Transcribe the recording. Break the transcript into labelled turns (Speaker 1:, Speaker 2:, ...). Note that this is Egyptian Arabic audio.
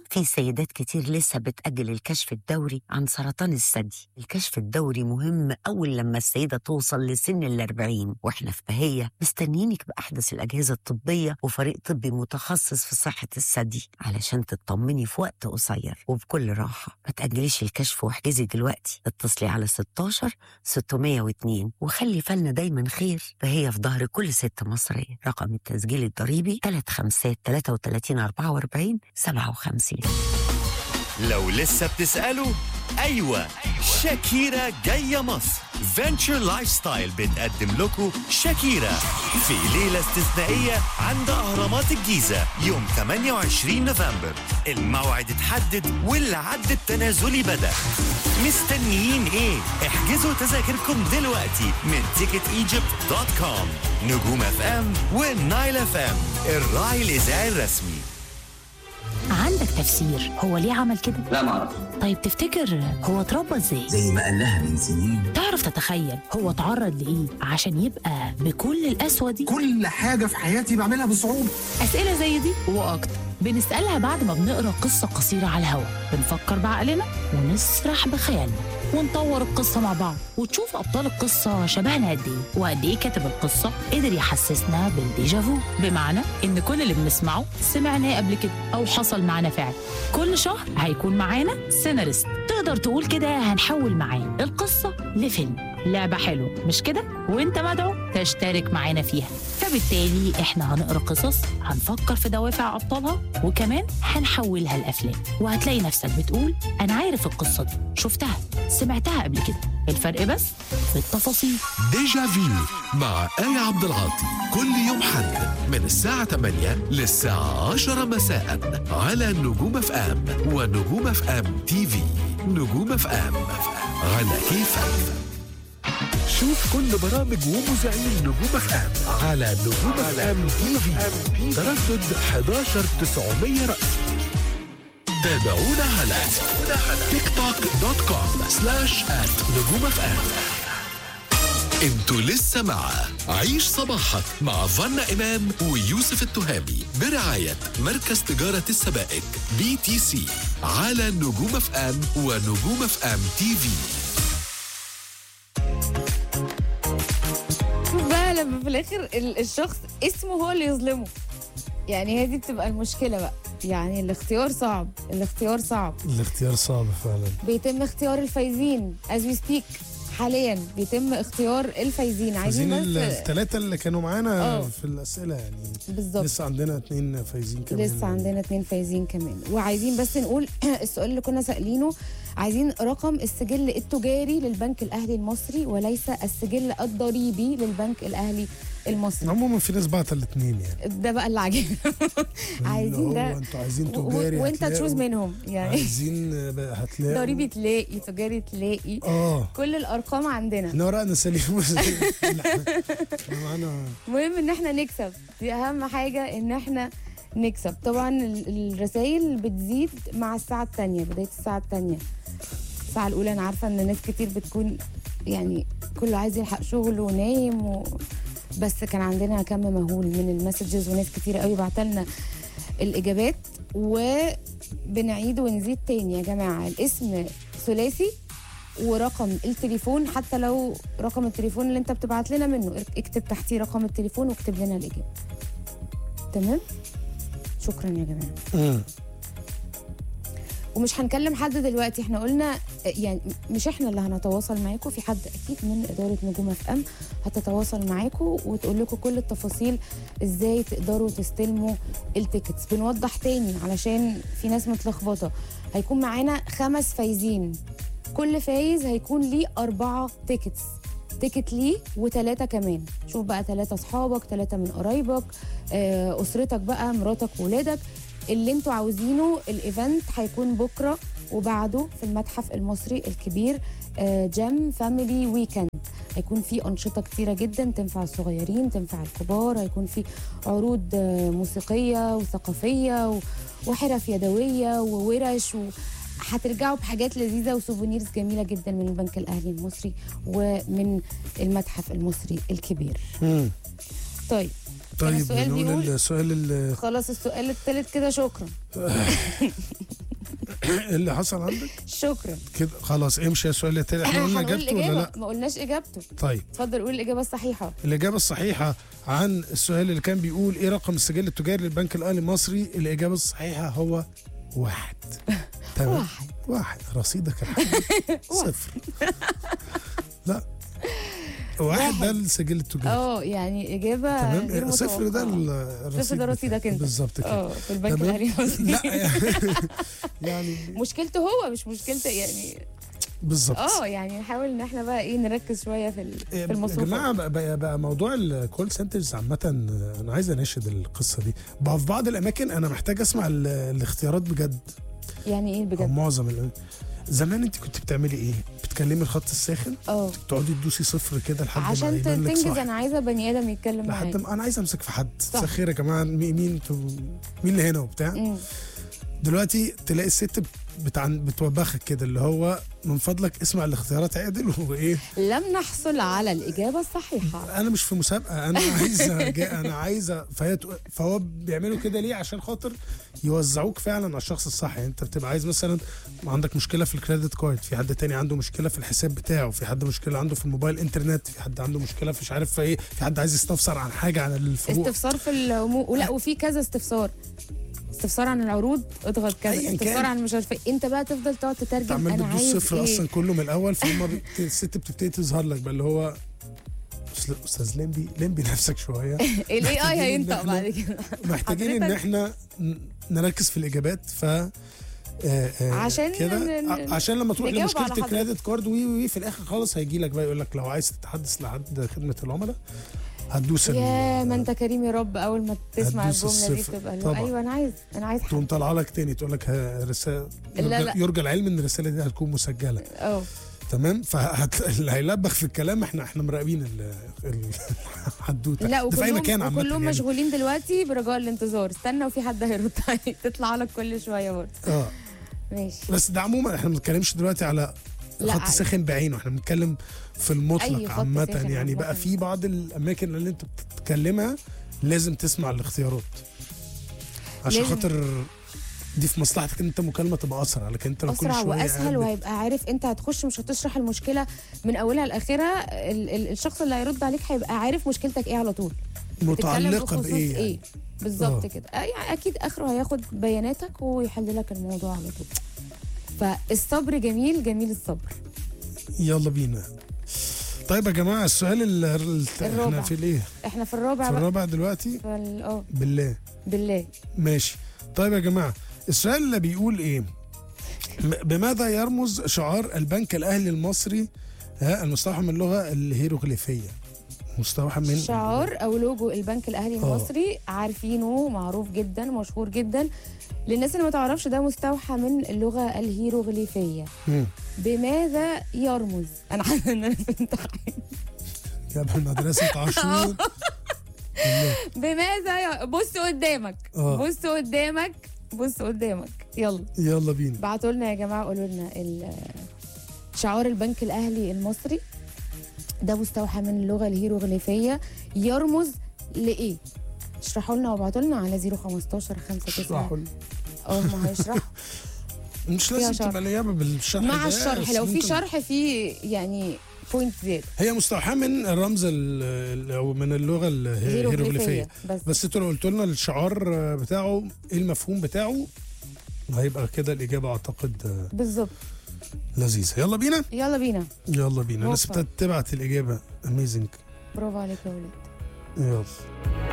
Speaker 1: في سيدات كتير لسه بتأجل الكشف الدوري عن سرطان الثدي الكشف الدوري مهم أول لما السيدة توصل لسن الأربعين وإحنا في بهية مستنيينك بأحدث الأجهزة الطبية وفريق طبي متخصص في صحة الثدي علشان تطمني في وقت قصير وبكل راحة ما تأجليش الكشف واحجزي دلوقتي اتصلي على 16 602 وخلي بالنا دايما خير فهي في ظهر كل ست مصرية رقم التسجيل الضريبي 3 5 33 44 57
Speaker 2: لو لسه بتسألوا أيوة شاكيرا جاية مصر فينتشر لايف ستايل بتقدم لكم شاكيرا في ليلة استثنائية عند أهرامات الجيزة يوم 28 نوفمبر الموعد اتحدد والعد التنازلي بدأ مستنيين ايه؟ احجزوا تذاكركم دلوقتي من ticketegypt دوت كوم نجوم اف ام والنايل اف ام الراعي الإذاعي الرسمي
Speaker 3: عندك تفسير هو ليه عمل كده؟
Speaker 4: لا ما اعرف
Speaker 3: طيب تفتكر هو اتربى ازاي؟
Speaker 4: زي ما قال لها من سنين
Speaker 3: تعرف تتخيل هو اتعرض لايه عشان يبقى بكل القسوه دي؟
Speaker 5: كل حاجة في حياتي بعملها بصعوبة
Speaker 3: اسئله زي دي واكتر بنسالها بعد ما بنقرا قصه قصيره على الهوا بنفكر بعقلنا ونسرح بخيالنا ونطور القصه مع بعض وتشوف ابطال القصه شبهنا قد ايه وقد ايه كاتب القصه قدر يحسسنا بالديجافو بمعنى ان كل اللي بنسمعه سمعناه قبل كده او حصل معانا فعلا كل شهر هيكون معانا سيناريست تقدر تقول كده هنحول معاه القصه لفيلم لعبة حلوة مش كده؟ وانت مدعو تشترك معانا فيها فبالتالي احنا هنقرا قصص هنفكر في دوافع ابطالها وكمان هنحولها لافلام وهتلاقي نفسك بتقول انا عارف القصة دي شفتها سمعتها قبل كده الفرق بس في التفاصيل
Speaker 6: ديجا فيو مع آية عبد العاطي كل يوم حد من الساعة 8 للساعة 10 مساء على نجوم اف ام ونجوم اف ام تي في نجوم اف ام على كيفك شوف كل برامج ومذيعين نجوم اف ام على نجوم اف ام تي في تردد 11 900 رأس تابعونا على تيك توك دوت كوم سلاش ات نجوم اف ام انتوا لسه مع عيش صباحك مع فنا امام ويوسف التهامي برعايه مركز تجاره السبائك بي تي سي على نجوم اف ام ونجوم اف ام تي في
Speaker 7: شوف بقى لما في الاخر ال- الشخص اسمه هو اللي يظلمه يعني هي دي بتبقى المشكله بقى يعني الاختيار صعب الاختيار صعب
Speaker 8: الاختيار صعب فعلا
Speaker 7: بيتم اختيار الفايزين as we speak حاليا بيتم اختيار الفايزين
Speaker 8: عايزين
Speaker 7: عايزين بس
Speaker 8: الثلاثة اللي كانوا معانا
Speaker 7: آه.
Speaker 8: في الأسئلة يعني
Speaker 7: بالظبط
Speaker 8: لسه عندنا اتنين فايزين كمان
Speaker 7: لسه عندنا اتنين فايزين كمان وعايزين بس نقول السؤال اللي كنا سائلينه عايزين رقم السجل التجاري للبنك الاهلي المصري وليس السجل الضريبي للبنك الاهلي المصري
Speaker 8: عموما في ناس بعت الاثنين يعني
Speaker 7: ده بقى اللي عاجبنا عايزين
Speaker 8: اللي هو
Speaker 7: ده
Speaker 8: انتوا عايزين
Speaker 7: و- و-
Speaker 8: تجاري
Speaker 7: وانت
Speaker 8: هتلاقوا.
Speaker 7: تشوز منهم يعني
Speaker 8: عايزين بقى هتلاقوا
Speaker 7: ضريبي تلاقي تجاري تلاقي
Speaker 8: اه
Speaker 7: كل الارقام عندنا
Speaker 8: احنا ورقنا سليم بس احنا إحنا معانا
Speaker 7: المهم ان احنا نكسب دي اهم حاجه ان احنا نكسب طبعا ال- الرسائل بتزيد مع الساعه الثانيه بدايه الساعه الثانيه الساعه الاولى انا عارفه ان ناس كتير بتكون يعني كله عايز يلحق شغل ونايم و... بس كان عندنا كم مهول من المسجز وناس كتير قوي بعتلنا الاجابات وبنعيد ونزيد تاني يا جماعه الاسم ثلاثي ورقم التليفون حتى لو رقم التليفون اللي انت بتبعت لنا منه اكتب تحتيه رقم التليفون واكتب لنا الاجابه تمام شكرا يا جماعه
Speaker 8: مم.
Speaker 7: ومش هنكلم حد دلوقتي احنا قلنا يعني مش احنا اللي هنتواصل معاكم في حد اكيد من اداره نجوم اف ام هتتواصل معاكم وتقول لكم كل التفاصيل ازاي تقدروا تستلموا التيكتس بنوضح تاني علشان في ناس متلخبطه هيكون معانا خمس فايزين كل فايز هيكون ليه أربعة تيكتس تيكت ليه وثلاثة كمان شوف بقى ثلاثة أصحابك ثلاثة من قرايبك آه، أسرتك بقى مراتك وولادك اللي انتوا عاوزينه الايفنت هيكون بكرة وبعده في المتحف المصري الكبير آه، جيم فاميلي ويكند هيكون في أنشطة كتيرة جدا تنفع الصغيرين تنفع الكبار هيكون في عروض آه، موسيقية وثقافية و- وحرف يدوية وورش و... هترجعوا بحاجات لذيذه وسوفونيرز جميله جدا من البنك الاهلي المصري ومن المتحف المصري الكبير.
Speaker 8: مم.
Speaker 7: طيب كان
Speaker 8: طيب
Speaker 7: السؤال
Speaker 8: نقول
Speaker 7: بيقول
Speaker 8: السؤال اللي
Speaker 7: خلاص السؤال الثالث كده شكرا.
Speaker 8: إيه اللي حصل عندك
Speaker 7: شكرا
Speaker 8: كده خلاص امشي يا سؤال التاني احنا قلنا
Speaker 7: هنقول
Speaker 8: اجابته ولا
Speaker 7: الإجابة
Speaker 8: لا
Speaker 7: ما قلناش إجابته
Speaker 8: طيب
Speaker 7: اتفضل قول الإجابة الصحيحة
Speaker 8: الإجابة الصحيحة عن السؤال اللي كان بيقول إيه رقم السجل التجاري للبنك الأهلي المصري الإجابة الصحيحة هو واحد تمام
Speaker 7: واحد.
Speaker 8: واحد رصيدك يا حبيبي صفر لا واحد ده السجل التجاري
Speaker 7: اه يعني إجابة غير
Speaker 8: تمام صفر ده
Speaker 7: متوقعة.
Speaker 8: الرصيد
Speaker 7: صفر ده رصيدك
Speaker 8: بتاعك.
Speaker 7: انت.
Speaker 8: بالظبط كده
Speaker 7: اه في البنك
Speaker 8: تمام؟
Speaker 7: الأهلي المصري.
Speaker 8: لا يعني
Speaker 7: مشكلته هو مش مشكلته يعني
Speaker 8: بالظبط
Speaker 7: اه يعني نحاول ان احنا بقى ايه نركز شويه في ال- في
Speaker 8: يا
Speaker 7: المصروفات
Speaker 8: جماعه بقى, بقى, بقى موضوع الكول سنترز عامه انا عايز اناشد القصه دي بقى في بعض الاماكن انا محتاج اسمع ال- الاختيارات بجد
Speaker 7: يعني ايه
Speaker 8: او
Speaker 7: بجد
Speaker 8: معظم الأماكن. زمان انت كنت بتعملي ايه؟ بتكلمي الخط الساخن
Speaker 7: اه
Speaker 8: تقعدي تدوسي صفر كده لحد ما
Speaker 7: عشان ت-
Speaker 8: يبان لك
Speaker 7: تنجز
Speaker 8: صح
Speaker 7: انا عايزه بني ادم يتكلم
Speaker 8: لحد
Speaker 7: معايا
Speaker 8: ما انا عايز امسك في حد
Speaker 7: صح.
Speaker 8: مساء الخير يا جماعه مين مين انتوا مين اللي هنا وبتاع
Speaker 7: مم.
Speaker 8: دلوقتي تلاقي الست بتاع بتوبخك كده اللي هو من فضلك اسمع الاختيارات عادل وايه
Speaker 7: لم نحصل على الاجابه الصحيحه
Speaker 8: انا مش في مسابقه انا عايزه جا- انا عايزه فهي تق- فهو بيعملوا كده ليه عشان خاطر يوزعوك فعلا على الشخص الصح يعني انت بتبقى عايز مثلا عندك مشكله في الكريدت كارد في حد تاني عنده مشكله في الحساب بتاعه في حد مشكله عنده في الموبايل انترنت في حد عنده مشكله في مش عارف في ايه في حد عايز يستفسر عن حاجه عن الفروق
Speaker 7: استفسار في العموم ولا وفي كذا استفسار استفسار عن العروض اضغط كذا
Speaker 8: أياً
Speaker 7: استفسار
Speaker 8: كان.
Speaker 7: عن مش عارفه إيه. انت بقى تفضل تقعد
Speaker 8: انت
Speaker 7: تترجم
Speaker 8: عمال
Speaker 7: انا
Speaker 8: بتدوس
Speaker 7: عايز
Speaker 8: صفر
Speaker 7: ايه
Speaker 8: اصلا كله من الاول فهم بت... الست بتبتدي تظهر لك بقى اللي هو أستاذ- استاذ لمبي لمبي نفسك شويه
Speaker 7: الاي اي
Speaker 8: محتاجين إن
Speaker 7: هينطق
Speaker 8: إحنا-
Speaker 7: بعد كده
Speaker 8: محتاجين ان
Speaker 7: حضرتك-
Speaker 8: احنا ن- نركز في الاجابات ف آه، آه،
Speaker 7: عشان
Speaker 8: كده
Speaker 7: ن-
Speaker 8: ع- عشان لما تروح
Speaker 7: نجاوب
Speaker 8: لمشكله
Speaker 7: على حضرتك.
Speaker 8: الكريدت كارد وي وي في الاخر خالص هيجي لك بقى يقول لك لو عايز تتحدث لحد خدمه العملاء هتدوس ال-
Speaker 7: يا ما انت كريم يا رب اول ما تسمع
Speaker 8: هتدوس
Speaker 7: الجمله دي
Speaker 8: الصفر.
Speaker 7: تبقى اللي هو
Speaker 8: طبعا.
Speaker 7: ايوه انا عايز انا عايز حاجة.
Speaker 8: تقوم طالعه لك تاني تقول لك ها- رساله
Speaker 7: لا،
Speaker 8: يرجى,
Speaker 7: لا.
Speaker 8: يرجى العلم ان الرساله دي هتكون مسجله
Speaker 7: اه
Speaker 8: تمام فاللي هيلبخ في الكلام احنا احنا مراقبين ال- ال- الحدوته
Speaker 7: لا
Speaker 8: ده في اي مكان
Speaker 7: وكلهم
Speaker 8: عامه
Speaker 7: وكلهم
Speaker 8: يعني.
Speaker 7: مشغولين دلوقتي برجاء الانتظار استنى وفي حد هيرد عليك تطلع لك كل شويه برضه
Speaker 8: اه
Speaker 7: ماشي
Speaker 8: بس ده عموما احنا ما بنتكلمش دلوقتي على
Speaker 7: لا،
Speaker 8: خط
Speaker 7: عادي.
Speaker 8: ساخن بعينه احنا بنتكلم في
Speaker 7: أي
Speaker 8: المطلق
Speaker 7: خط
Speaker 8: عامة
Speaker 7: ساخن
Speaker 8: يعني
Speaker 7: عامة.
Speaker 8: بقى في بعض الأماكن اللي أنت بتتكلمها لازم تسمع الاختيارات عشان
Speaker 7: لازم.
Speaker 8: خاطر دي في مصلحتك ان انت مكالمه تبقى اسرع لكن انت لو كل
Speaker 7: اسرع
Speaker 8: شويه
Speaker 7: واسهل
Speaker 8: قاعد
Speaker 7: وهيبقى عارف انت هتخش مش هتشرح المشكله من اولها لاخرها ال- ال- الشخص اللي هيرد عليك هيبقى عارف مشكلتك ايه على طول تتكلم
Speaker 8: متعلقه
Speaker 7: بخصوص
Speaker 8: بايه يعني.
Speaker 7: ايه بالظبط
Speaker 8: آه.
Speaker 7: كده آه، يعني اكيد اخره هياخد بياناتك ويحل لك الموضوع على طول فالصبر جميل جميل الصبر
Speaker 8: يلا بينا طيب يا جماعه السؤال ال- ال- احنا
Speaker 7: الرابع.
Speaker 8: في الايه
Speaker 7: احنا في الرابع
Speaker 8: في
Speaker 7: بقى
Speaker 8: الرابع دلوقتي
Speaker 7: فال- اه
Speaker 8: بالله
Speaker 7: بالله
Speaker 8: ماشي طيب يا جماعه السؤال اللي بيقول ايه م- بماذا يرمز شعار البنك الاهلي المصري ها المستوحى من اللغه الهيروغليفيه مستوحى من
Speaker 7: شعار او لوجو البنك الاهلي
Speaker 8: آه.
Speaker 7: المصري عارفينه معروف جدا مشهور جدا للناس اللي ما تعرفش ده مستوحى من اللغه الهيروغليفيه
Speaker 8: مم.
Speaker 7: بماذا يرمز انا حاسه ان انا في امتحان
Speaker 8: يا ابن مدرسه عاشور
Speaker 7: بماذا ي... بص قدامك
Speaker 8: آه.
Speaker 7: بص قدامك بص قدامك يلا
Speaker 8: يلا بينا
Speaker 7: بعتوا لنا يا جماعه قولوا لنا ال- شعار البنك الاهلي المصري ده مستوحى من اللغه الهيروغليفيه يرمز لايه اشرحوا لنا وابعتوا لنا على 015 5
Speaker 8: اشرحوا لي.
Speaker 7: اه ما هيشرحوا
Speaker 8: مش
Speaker 7: فيها
Speaker 8: لازم
Speaker 7: شرح.
Speaker 8: تبقى الاجابه بالشرح
Speaker 7: مع
Speaker 8: ده،
Speaker 7: الشرح
Speaker 8: بس
Speaker 7: لو في
Speaker 8: ممكن-
Speaker 7: شرح في يعني بوينت زياده
Speaker 8: هي مستوحاه من الرمز ال- ال- او من اللغه الهيروغليفيه
Speaker 7: بس
Speaker 8: بس انتوا لو قلتوا لنا الشعار بتاعه ايه المفهوم بتاعه هيبقى كده الاجابه اعتقد
Speaker 7: بالظبط
Speaker 8: لذيذه يلا بينا
Speaker 7: يلا بينا
Speaker 8: يلا بينا الناس
Speaker 7: هوبا.
Speaker 8: ابتدت تبعت الاجابه اميزنج
Speaker 7: برافو عليك يا ولاد
Speaker 8: يلا